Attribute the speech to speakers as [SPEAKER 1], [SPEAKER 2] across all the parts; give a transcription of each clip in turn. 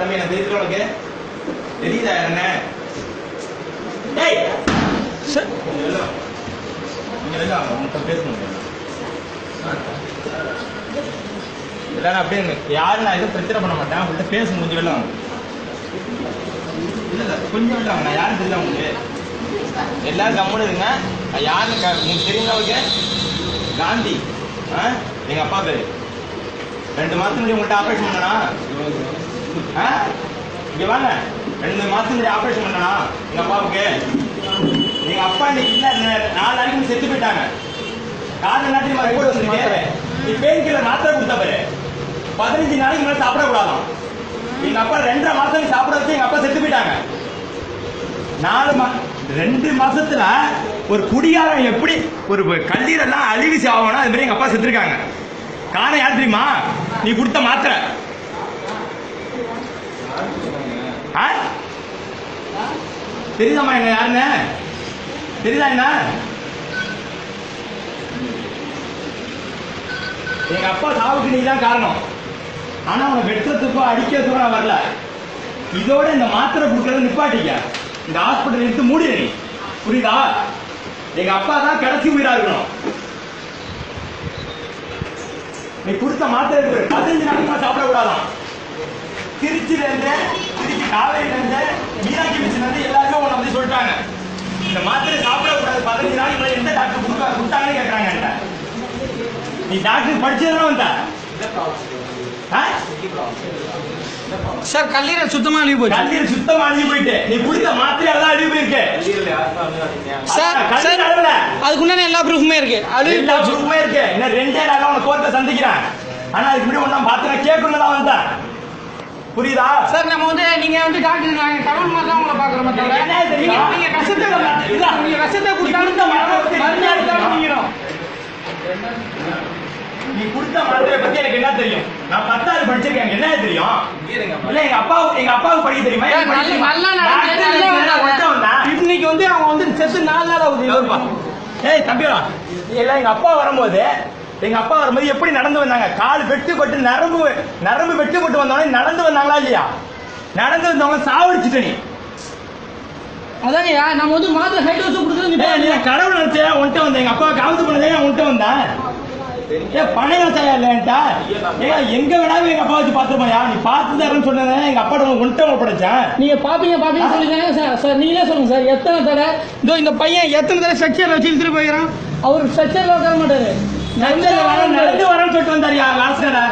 [SPEAKER 1] தம்பி எனக்கு தெரியுது உனக்கு தெரியுதா என்ன டேய்
[SPEAKER 2] சார்
[SPEAKER 1] இங்க வெளில வா. இங்க வெளில வாங்க உன்கிட்ட பேசணும் இல்லைன்னா அப்படியே இருங்க. யாரும் நான் எதுவும் பிரச்சனை பண்ண மாட்டேன் உங்கள்கிட்ட பேசணும் கொஞ்சம் வெளில வாங்க இல்ல இல்ல கொஞ்சம் வெளில வாங்க நான் யாரும் தெரியல உங்களுக்கு எல்லாரும் கம்முன்னு இருங்க நான் யாருன்னு க- உங்களுக்கு தெரியுங்களா உங்களுக்கு காந்தி ஆ எங்க அப்பா பேரு ரெண்டு மாசம் முன்னாடி உங்கள்கிட்ட ஆபரேஷன் பண்ணனா ஆ இங்க வாங்க ரெண்டு மாசம் முன்னாடி ஆபரேஷன் பண்ணனா எங்க அப்பாவுக்கு எங்க அப்பா இன்னைக்கு இல்ல நே- நாலு நாளைக்கு முன்னாடி செத்து போயிட்டாங்க காரணம் என்ன தெரியுமா ரிப்போர்ட் வந்திருக்கு நீ பெயின் கில்லர் மாத்திரை கொடுத்த பாரு பதினஞ்சு நாளைக்கு மேல சாப்பிடக்கூடாதாம் எங்க அப்பா ரெண்டரை மாசம் நீ சாப்பிட வச்சு எங்க அப்பா செத்து போயிட்டாங்க நாலு மா ரெண்டு மாசத்துல ஒரு குடிகாரன் எப்படி ஒரு கல்லீரெல்லாம் அழிவு சாவணும் அது மாதிரி எங்க அப்பா செத்துருக்காங்க காரணம் யார் தெரியுமா நீ கொடுத்த மாத்திரை ஆ? தெரியுதாம்மா என்ன யாருன்னு தெரியுதா என்ன எங்க அப்பா சாவுக்கு நீ தான் காரணம் ஆனா உன்னை வெட்டுறதுக்கோ அடிக்கிறதுக்கோ நான் வரல இதோட இந்த மாத்திரை கொடுக்கறத நிப்பாட்டிக்க இந்த ஹாஸ்பிட்டல் எடுத்து மூடிடு நீ புரியுதா எங்க அப்பா தான் கடைசி உயிரா இருக்கணும் நீ கொடுத்த மாத்திரை இருக்கு பதினஞ்சு நாளைக்கு மேல சாப்பிடக்கூடாதான் திருச்சியில இருந்து திருச்சி காவேரியில இருந்து மீனாட்சி மிஷில இருந்து எல்லாருமே உன்னை வந்து சொல்லிட்டாங்க இந்த மாத்திரை சாப்பிடக்கூடாது பதினஞ்சு நாளைக்கு மேல எந்த டாக்டர் கொடுக்க கொடுத்தாங்கன்னு கேட்கறாங்க என்கிட்ட. நீ டாக்டர் படிச்சதுதான் வந்த ஆ?
[SPEAKER 2] சார் கல்லீரல் சுத்தமா அழிவு போச்சு
[SPEAKER 1] கல்லீரல் சுத்தமா அழிஞ்சு போயிட்டு நீ குடித்த மாத்திரையால தான் அழிவு போயிருக்கு
[SPEAKER 2] சார்
[SPEAKER 1] கல்லீரல்
[SPEAKER 2] சார்
[SPEAKER 1] அழுவல.
[SPEAKER 2] அதுக்குண்டான எல்லா ப்ரூஃபுமே இருக்கு அழிவு
[SPEAKER 1] எல்லா
[SPEAKER 2] போச்சு
[SPEAKER 1] proof-உமே இருக்கு இன்னும் ரெண்டே நாள்ல உன கோர்ட்ட சந்திக்கிறேன் ஆனா அதுக்கு முன்னாடி ஒன்னும் பார்த்து நான் கேட்கணும் தான் வந்தேன் புரியுதா
[SPEAKER 2] சார் நம்ம வந்து நீங்க வந்து டாக்டர் நாங்க தமிழ் மாதிரி தான் உங்களை பாக்குறோம் தவிர
[SPEAKER 1] என்ன தெரியுமா?
[SPEAKER 2] நீங்க நீங்க விஷத்தை இல்ல நீங்க விஷத்தை கொடுத்தாலும் இந்த மருந்து மருந்து எடுத்தாலும் நீங்கிறோம்
[SPEAKER 1] நீ கொடுத்த மாத்திரை பத்தி எனக்கு என்ன தெரியும் நான் பத்தாவது படிச்சிருக்கேன் எனக்கு என்ன தெரியும் இல்ல எங்க அப்பா எங்க அப்பாவுக்கு படிக்க தெரியுமா
[SPEAKER 2] சார்,
[SPEAKER 1] எனக்கு படிக்க
[SPEAKER 2] நல்ல-
[SPEAKER 1] தெரியுமா?
[SPEAKER 2] நல்லா நடந்து-
[SPEAKER 1] டாக்டர்
[SPEAKER 2] நல்லா
[SPEAKER 1] இல்ல, ஒருத்தன்
[SPEAKER 2] வந்தாங்க.
[SPEAKER 1] வந்தான்.
[SPEAKER 2] இன்னைக்கு வந்து அவங்க வந்து செத்து நாலு நாள் ஆகுது
[SPEAKER 1] இருப்பா. ஏய் தம்பிடா இல்ல எங்க அப்பா வரும்போது எங்க அப்பா வரும்போது எப்படி நடந்து வந்தாங்க கால் வெட்டுப்பட்டு நரம்பு நரம்பு வெட்டுப்பட்டு வந்தவனே நடந்து வந்தாங்களா இல்லையா நடந்து வந்தவங்க சாவடிச்சுட்ட நீ
[SPEAKER 2] அதாங்கய்யா நம்ம வந்து மாத்திரை ஹைட் வச்சு
[SPEAKER 1] ஏய், நீ
[SPEAKER 2] கொடுக்குறது
[SPEAKER 1] கடவுள் நினைச்சேன் உன்கிட்ட வந்தேன் எங்க அப்பா காவத்து பண்ணதே நான் உன்கிட்ட வந்தேன் ஏன் பணம் செய்ய இல்லைன்ட்டா ஏன் எங்க வேணாலும் எங்க அப்பா வச்சு பார்த்துப்போயா நீ பார்த்து தரேன்னு சொன்னதே எங்க அப்பா உன்கிட்ட ஒப்படைச்சேன்
[SPEAKER 2] நீங்க பாப்பீங்க பாப்பீங்க சொல்லுங்க சார் சார் நீங்களே சொல்லுங்க சார் எத்தனை தடவை இதோ இந்த பையன் எத்தனை தடவை ஸ்ட்ரக்சர்ல வச்சு இழுத்துட்டு போயிடும் அவர் ஸ்ட்ரக்சர்ல உட்கார மாட்டாரு
[SPEAKER 1] நடந்து வரேன் நடந்து வரேன்னு சொல்லிட்டு வந்தாரியா லாஸ்டரா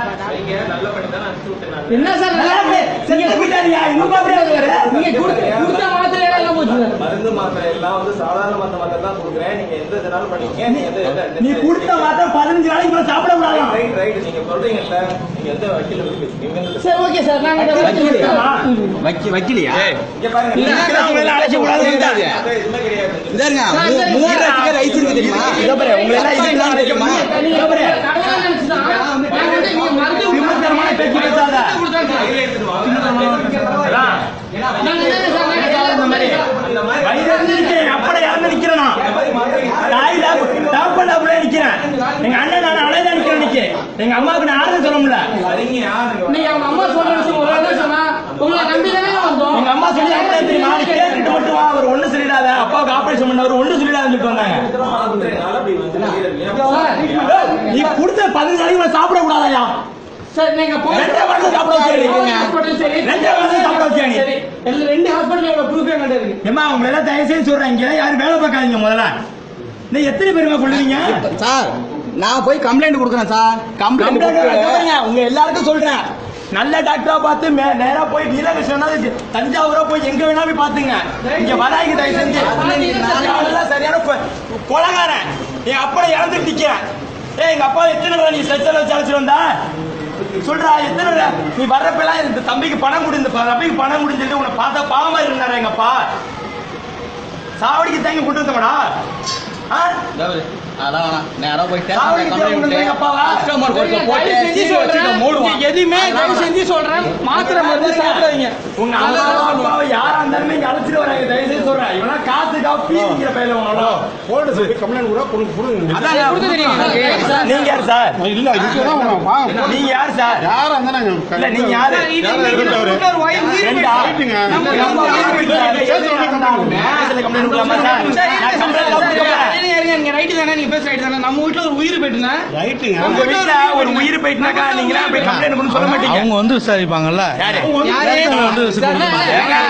[SPEAKER 2] என்ன சார்
[SPEAKER 1] நல்லா இருக்கு. செத்து போயிட்டாருயா, இன்னும் அப்படியே இருக்காரு.
[SPEAKER 2] நீங்க கொடுத்த கொடுத்த மாத்திரை எல்லாம் போச்சு சார்
[SPEAKER 3] மருந்து மாத்திரை எல்லாம் வந்து சாதாரண மருந்து மாத்திரை தான் கொடுக்குறேன் நீங்க எந்த இதனாலும் பண்ணிக்க நீங்க எந்த எந்த-
[SPEAKER 1] நீ கொடுத்த மாத்திரம் பதினஞ்சு நாளைக்கு மேல சாப்பிட கூடாதாம்
[SPEAKER 3] ரைட் ரைட் நீங்க சொல்றீங்கல்ல நீங்க எந்த வக்கீல போய் பேசுங்க எந்த
[SPEAKER 2] சரி ஓகே சார் நாங்க இதை வச்சு கொடுத்துறோம்.
[SPEAKER 4] வைக்க வைக்கலையா
[SPEAKER 3] இங்க பாருங்க
[SPEAKER 1] இல்ல, இருக்கிறவங்க எல்லாம் அழைக்க கூடாதுன்னு
[SPEAKER 3] அது எதுவுமே கிடையாது
[SPEAKER 4] இதாருங்க
[SPEAKER 2] சார், சார்,
[SPEAKER 4] மூணு
[SPEAKER 2] சார்,
[SPEAKER 4] லட்சம் ரைஸ் இருக்கு தெரியுமா
[SPEAKER 1] இதோ பாரு, உங்களை எல்லாம் இதுக்கெல்லாம் அழைக்க
[SPEAKER 2] நீங்க
[SPEAKER 1] இதோ பாரு.
[SPEAKER 2] கடவுளா நினைச்சுதான் நாங்க வந்து நீங்க மருந்து
[SPEAKER 1] விமர்சனமான பேச்சு பேசாத.
[SPEAKER 2] கொடுத்தோம் சார்.
[SPEAKER 1] அதான்.
[SPEAKER 2] நாங்க தானே சார் நாங்க எல்லாம்
[SPEAKER 1] அந்த மாதிரி
[SPEAKER 3] அந்த மாதிரி
[SPEAKER 1] வயிறு எரிஞ்சிருச்சு, எங்க அப்பட இறந்து நிக்கிறேன் நான். தாய் டாப் டாப் டாப்ல நிக்கிறேன் எங்க அண்ணன் நான் அலைதான் நிக்கிறேன் நிக்க எங்க அம்மாவுக்கு நான் ஆறுதல் சொல்ல முடியல
[SPEAKER 3] சரிங்கயா நீங்க
[SPEAKER 2] நீங்க அவங்க அம்மா சொல்ற விஷயம் ஒரு ஆள் சொன்னா உங்களை நம்பி தானே வந்தோம்
[SPEAKER 1] எங்க அம்மா சொல்லி அண்ணன் தெரியுமா நீ கேட்டுட்டு மட்டும் வா அவர் ஒண்ணு சொல்லிடாத அப்பாவுக்கு ஆபரேஷன் பண்ணவர் ஒண்ணு சொல்லிடாதுன்னு சொல்லிட்டு வந்தாங்க
[SPEAKER 3] மாத்திரைனால அப்படி வந்து வீரர்கள்
[SPEAKER 2] சார்,
[SPEAKER 1] நீ கொடுத்த பதினஞ்சு நாளைக்கு மேல சாப்பிட கூடாதாயா
[SPEAKER 2] சார் நீங்க போய்
[SPEAKER 1] ரெண்டே வாரத்துல சாப்பிட வச்சிருக்கீங்க.
[SPEAKER 2] ஹாஸ்பிட்டல் சரி
[SPEAKER 1] ரெண்டே வாரத்துல சாப்பிட வச்சிருக்கீங்க.
[SPEAKER 2] சரி எல்லா ரெண்டு ஹாஸ்பிட்டல் ப்ரூஃப் எங்கிட்ட இருக்கு
[SPEAKER 1] ஏமா உங்களை எல்லாம் தயவு செய்து சொல்றேன் இங்க யாரும் வேலை பார்க்காதீங்க முதல்ல நீ எத்தனை பேருங்க கொள்ளுவீங்க
[SPEAKER 4] சார் நான் போய் கம்ப்ளைண்ட் கொடுக்குறேன் சார் கம்ப்ளைண்ட் கொடுக்குறேன்
[SPEAKER 1] உங்க எல்லாருக்கும் சொல்றேன் நல்ல டாக்டரா பார்த்து மே- நேரா போய் நீலகிருஷ்ணனா தஞ்சாவூரா போய் எங்க வேணா போய் பாத்துங்க இங்க வராங்க தயவு செஞ்சு நானெல்லாம் சரியான கொ- கொலைகாரன் என் அப்பனை இறந்து நிக்கிறேன் ஏய் எங்க அப்பா எத்தனை தடவை நீ ஸ்ட்ரெச்சர் வச்சு அழைச்சிட்டு வந்தா சொல்றா எத்தனை தடவை நீ வர்றப்பெல்லாம் இந்த தம்பிக்கு பணம் கொடு இந்த தம்பிக்கு பணம் கொடுன்னு சொல்லிட்டு உன்னை பார்த்தா பாவமா இருந்தாரு எங்க அப்பா சாவடிக்கு தாங்கி கொண்டு வந்தவடா ஆ?
[SPEAKER 4] அதெல்லாம் வேணாம். நேரா போய்
[SPEAKER 1] சாவடி
[SPEAKER 4] ஸ்டேஷன்ல
[SPEAKER 1] தேவை
[SPEAKER 4] complaint
[SPEAKER 1] உண்டு எங்க அப்பாவா?
[SPEAKER 4] customer கோர்ட்ல போட்டு
[SPEAKER 2] தயவு செஞ்சு
[SPEAKER 4] சீல் வச்சுட்டு
[SPEAKER 2] சொல்றேன்
[SPEAKER 4] மூடுவான்.
[SPEAKER 2] இங்க எதுவுமே தயவு செஞ்சு சொல்றேன் மாத்திரை மருந்து சாப்பிடாதீங்க
[SPEAKER 1] உங்க அம்மா அப்பாவை யாரா இருந்தாலுமே இங்க அழைச்சிட்டு வராங்க தயவு செய்து சொல்றேன் இவனா காசுக்காக பீதிக்கிற பையில உங்களோட
[SPEAKER 5] போடு சார் கம்ப்ளைண்ட் கூட கொடுங்க கொடுங்க
[SPEAKER 1] அதான் நான்
[SPEAKER 2] கொடுத்து தெரியும் எனக்கு.
[SPEAKER 1] நீங்க யார் சார்
[SPEAKER 5] இல்ல இதுக்குதான் உங்க வா
[SPEAKER 1] நீங்க யார் சார்
[SPEAKER 5] யாரா இருந்தா நாங்க
[SPEAKER 1] இல்ல நீங்க யாரு
[SPEAKER 2] சார், இது
[SPEAKER 5] யாரா
[SPEAKER 2] இன்னைக்கு
[SPEAKER 5] இருக்கட்டும் அவரு.
[SPEAKER 2] கூப்பிட்டு ஒரு வயிறு உயிர்
[SPEAKER 1] ரெண்டா?
[SPEAKER 5] ரைட்டுங்க.
[SPEAKER 2] நம்ம
[SPEAKER 1] எங்க அம்மா
[SPEAKER 2] நம்ம
[SPEAKER 1] வீட்டுல
[SPEAKER 2] வீட்டுல
[SPEAKER 1] எதுல கம்ப்ளைண்ட் கொடுக்கலாமா சார்?
[SPEAKER 2] சார்,
[SPEAKER 1] நான் கம்ப்ளைண்ட் கொடுக்க போறேன்.
[SPEAKER 2] இருங்க, இருங்க, நீங்க right தானே, நீங்க பேசுற right தானே? நம்ம வீட்டுல ஒரு உயிர் போயிட்டுனா
[SPEAKER 5] ரைட்டுங்க
[SPEAKER 1] உங்க வீட்டுல ஒரு உயிர் போயிட்டுனாக்கா நீங்க தான் போய் கம்ப்ளைண்ட் பண்ணு சொல்ல மாட்டீங்க
[SPEAKER 6] அவங்க வந்து விசாரிப்பாங்கல்ல
[SPEAKER 1] யாரு
[SPEAKER 2] யாரு?
[SPEAKER 6] வந்து விசாரிப்பாங்க.
[SPEAKER 1] ஏங்க,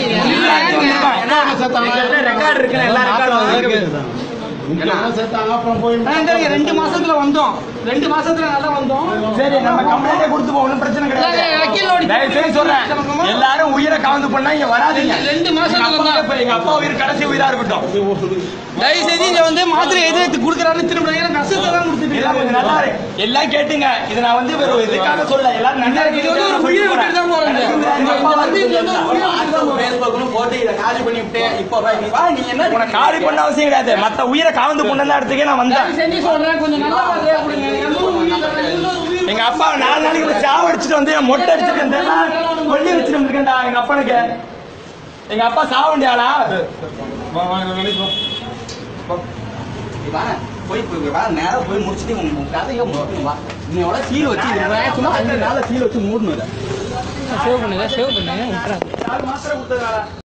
[SPEAKER 1] ரெக்கார்ட் இருக்குல்ல எல்லா ரெக்கார்டும்
[SPEAKER 5] சேர்த்தாங்க அப்புறம் போய்
[SPEAKER 2] ஆ, இந்த இருங்க, ரெண்டு மாசத்துல வந்தோம் ரெண்டு மாசத்துல நல்லா வந்தோம்
[SPEAKER 1] சரி நம்ம கம்ப்ளைண்டே கொடுத்து போவோம் ஒண்ணும் பிரச்சனை கிடையாது
[SPEAKER 2] இல்ல, வக்கீலோட-
[SPEAKER 1] தயவு செய்து சொல்றேன் எல்லாரும் உயிரை கலந்து பண்ணா இங்க வராதீங்க
[SPEAKER 2] ரெண்டு மாசம்
[SPEAKER 1] எங்க அப்பா
[SPEAKER 2] தான்.
[SPEAKER 1] இப்ப எங்க அப்பா உயிர் கடைசி உயிரா இருக்கட்டும்
[SPEAKER 2] தயவு செஞ்சு இங்க வந்து மாத்திரை எது எடுத்து கொடுக்குறாருன்னு திரும்ப ஏன்னா நஷ்டத்தை தான் கொடுத்துட்டு
[SPEAKER 1] எல்லாம் கொஞ்சம் நல்லா
[SPEAKER 2] இருக்காங்க.
[SPEAKER 1] இருக்கு எல்லாம் கேட்டுங்க இது நான் வந்து வெறும் இதுக்காக சொல்ல எல்லாரும் நல்லா
[SPEAKER 2] இது வந்து ஒரு உயிரை விட்டுட்டு தான் போறாங்க.
[SPEAKER 1] எங்க அப்பா வந்து
[SPEAKER 2] இது வந்து ஒரு உயிரை விட்டுட்டு தான் போறாங்க.
[SPEAKER 4] Facebookனு போட்டு இதை காலி பண்ணிவிட்டு இப்போ வா, நீ வா, நீ என்ன
[SPEAKER 1] உனக்கு காலி பண்ண அவசியம் கிடையாது மத்த உயிரை கலந்து பண்ணலாம் இடத்துக்கே நான் வந்தேன்
[SPEAKER 2] தயவு செஞ்சு சொல்றேன் கொஞ்சம் நல்லா மாதிரியா கொடுங்க எனக்கு ஒரு உயிர் வேணும், இன்னொரு உயிர் வேணும்.
[SPEAKER 1] எங்க அப்பா நாலு நாளைக்கு முன்னாடி சாவ அடிச்சுட்டு வந்து என் மொட்டை அடிச்சுட்டு வந்தேன் கொல்லி வச்சுட்டு வந்திருக்கேன்டா எங்க அப்பனுக்கு எங்க அப்பா சாவ வேண்டியாளா
[SPEAKER 4] நீ வா, போய் போய் வா, நேரா போய் முடிச்சிட்டு உங்க உங்க கதையை முடிக்கணும் வா. இன்னையோட சீல் வச்சு இது சும்மா அஞ்சு நாள்ல சீல் வச்சு மூடணும் இதை.
[SPEAKER 2] சேவ் பண்ணுங்க சேவ் பண்ணுங்க விட்டுறாங்க
[SPEAKER 1] மாத்திரை கொடுத்ததுனால